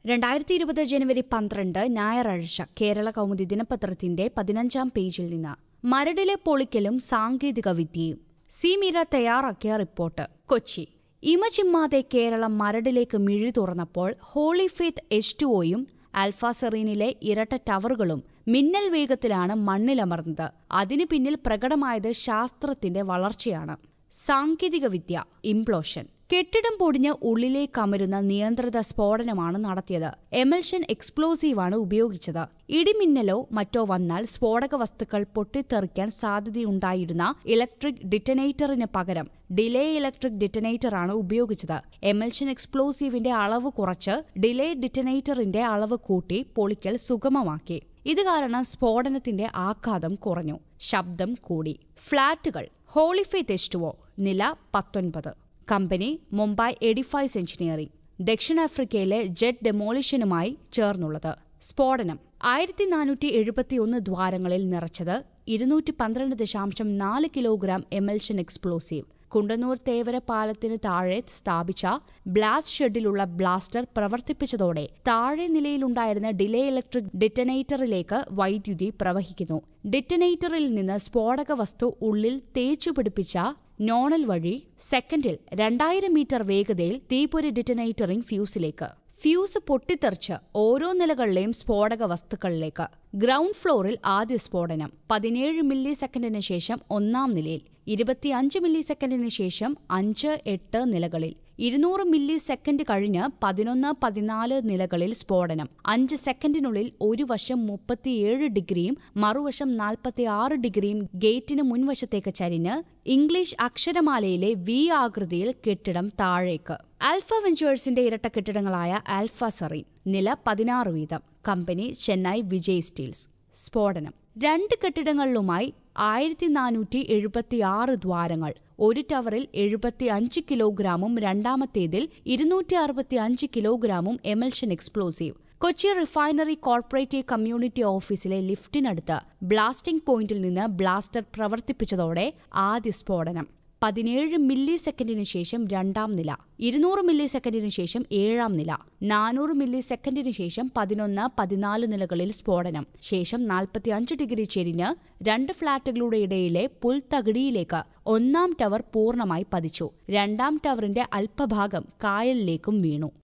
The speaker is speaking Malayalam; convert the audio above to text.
രണ്ടായിരത്തി ഇരുപത് ജനുവരി പന്ത്രണ്ട് ഞായറാഴ്ച കേരള കൗമുദി ദിനപത്രത്തിന്റെ പതിനഞ്ചാം പേജിൽ നിന്ന് മരടിലെ പൊളിക്കലും സാങ്കേതിക വിദ്യയും സി മീര തയ്യാറാക്കിയ റിപ്പോർട്ട് കൊച്ചി ഇമചിമ്മാതെ കേരളം മരടിലേക്ക് മിഴി തുറന്നപ്പോൾ ഹോളി ഫെയ്ത്ത് എച്ച് ടു ഒയും ആൽഫ സെറീനിലെ ഇരട്ട ടവറുകളും മിന്നൽ വേഗത്തിലാണ് മണ്ണിലമർന്നത് അതിനു പിന്നിൽ പ്രകടമായത് ശാസ്ത്രത്തിന്റെ വളർച്ചയാണ് സാങ്കേതികവിദ്യ ഇംപ്ലോഷൻ കെട്ടിടം പൊടിഞ്ഞ് ഉള്ളിലേക്ക് അമരുന്ന നിയന്ത്രിത സ്ഫോടനമാണ് നടത്തിയത് എമൽഷൻ എക്സ്പ്ലോസീവാണ് ഉപയോഗിച്ചത് ഇടിമിന്നലോ മറ്റോ വന്നാൽ സ്ഫോടക വസ്തുക്കൾ പൊട്ടിത്തെറിക്കാൻ സാധ്യതയുണ്ടായിരുന്ന ഇലക്ട്രിക് ഡിറ്റനേറ്ററിന് പകരം ഡിലേ ഇലക്ട്രിക് ഡിറ്റനേറ്ററാണ് ഉപയോഗിച്ചത് എമൽഷൻ എക്സ്പ്ലോസീവിന്റെ അളവ് കുറച്ച് ഡിലേ ഡിറ്റനേറ്ററിന്റെ അളവ് കൂട്ടി പൊളിക്കൽ സുഗമമാക്കി ഇത് കാരണം സ്ഫോടനത്തിന്റെ ആഘാതം കുറഞ്ഞു ശബ്ദം കൂടി ഫ്ളാറ്റുകൾ ഹോളിഫെയ്ത്ത് എസ്റ്റുവോ നില പത്തൊൻപത് കമ്പനി മുംബൈ എഡിഫൈസ് എഞ്ചിനീയറിംഗ് ദക്ഷിണാഫ്രിക്കയിലെ ജെറ്റ് ഡെമോളിഷനുമായി ചേർന്നുള്ളത് സ്ഫോടനം ആയിരത്തി നാനൂറ്റി എഴുപത്തിയൊന്ന് ദ്വാരങ്ങളിൽ നിറച്ചത് ഇരുന്നൂറ്റി പന്ത്രണ്ട് ദശാംശം നാല് kilogram emulsion explosive Kundannoor Thevara പാലത്തിന് താഴെ സ്ഥാപിച്ച ബ്ലാസ്റ്റ് ഷെഡിലുള്ള ബ്ലാസ്റ്റർ പ്രവർത്തിപ്പിച്ചതോടെ താഴെ നിലയിലുണ്ടായിരുന്ന ഡിലേ ഇലക്ട്രിക് ഡിറ്റനേറ്ററിലേക്ക് വൈദ്യുതി പ്രവഹിക്കുന്നു ഡിറ്റനേറ്ററിൽ നിന്ന് സ്ഫോടക വസ്തു ഉള്ളിൽ തേച്ചുപിടിപ്പിച്ച നോണൽ വഴി സെക്കൻഡിൽ രണ്ടായിരം മീറ്റർ വേഗതയിൽ തീപ്പൊരി ഡിറ്റനേറ്ററിംഗ് ഫ്യൂസിലേക്ക് ഫ്യൂസ് പൊട്ടിത്തെറിച്ച് ഓരോ നിലകളിലെയും സ്ഫോടക വസ്തുക്കളിലേക്ക് ഗ്രൗണ്ട് ഫ്ലോറിൽ ആദ്യ സ്ഫോടനം പതിനേഴ് മില്ലി സെക്കൻഡിന് ശേഷം ഒന്നാം നിലയിൽ ഇരുപത്തിയഞ്ച് മില്ലി സെക്കൻഡിന് ശേഷം അഞ്ച് എട്ട് നിലകളിൽ ഇരുന്നൂറ് മില്ലി സെക്കൻഡ് കഴിഞ്ഞ് പതിനൊന്ന് പതിനാല് നിലകളിൽ സ്ഫോടനം അഞ്ച് സെക്കൻഡിനുള്ളിൽ ഒരു വശം മുപ്പത്തിയേഴ് ഡിഗ്രിയും മറുവശം നാൽപ്പത്തി ആറ് ഡിഗ്രിയും ഗേറ്റിന് മുൻവശത്തേക്ക് ചരിഞ്ഞ് ഇംഗ്ലീഷ് അക്ഷരമാലയിലെ വി ആകൃതിയിൽ കെട്ടിടം താഴേക്ക് ആൽഫ വെഞ്ചേഴ്സിന്റെ ഇരട്ട കെട്ടിടങ്ങളായ ആൽഫ സറീൻ നില പതിനാറ് വീതം കമ്പനി ചെന്നൈ വിജയ് സ്റ്റീൽസ് സ്ഫോടനം രണ്ട് കെട്ടിടങ്ങളിലുമായി ആയിരത്തി നാനൂറ്റി എഴുപത്തി ആറ് ദ്വാരങ്ങൾ ഒരു ടവറിൽ എഴുപത്തി അഞ്ച് കിലോഗ്രാമും രണ്ടാമത്തേതിൽ ഇരുന്നൂറ്റി അറുപത്തി അഞ്ച് കിലോഗ്രാമും emulsion explosive Kochi refinery corporative community ഓഫീസിലെ ലിഫ്റ്റിനടുത്ത് ബ്ലാസ്റ്റിംഗ് പോയിന്റിൽ നിന്ന് ബ്ലാസ്റ്റർ പ്രവർത്തിപ്പിച്ചതോടെ ആദ്യ സ്ഫോടനം പതിനേഴ് മില്ലി സെക്കൻഡിന് ശേഷം രണ്ടാം നില ഇരുന്നൂറ് മില്ലി സെക്കൻഡിന് ശേഷം ഏഴാം നില നാനൂറ് മില്ലി സെക്കൻഡിന് ശേഷം പതിനൊന്ന് പതിനാല് നിലകളിൽ സ്ഫോടനം ശേഷം നാൽപ്പത്തിയഞ്ച് ഡിഗ്രി ചെരിഞ്ഞ് രണ്ട് ഫ്ളാറ്റുകളുടെ ഇടയിലെ പുൽത്തകിടിയിലേക്ക് ഒന്നാം ടവർ പൂർണ്ണമായി പതിച്ചു രണ്ടാം ടവറിന്റെ അല്പഭാഗം കായലിലേക്കും വീണു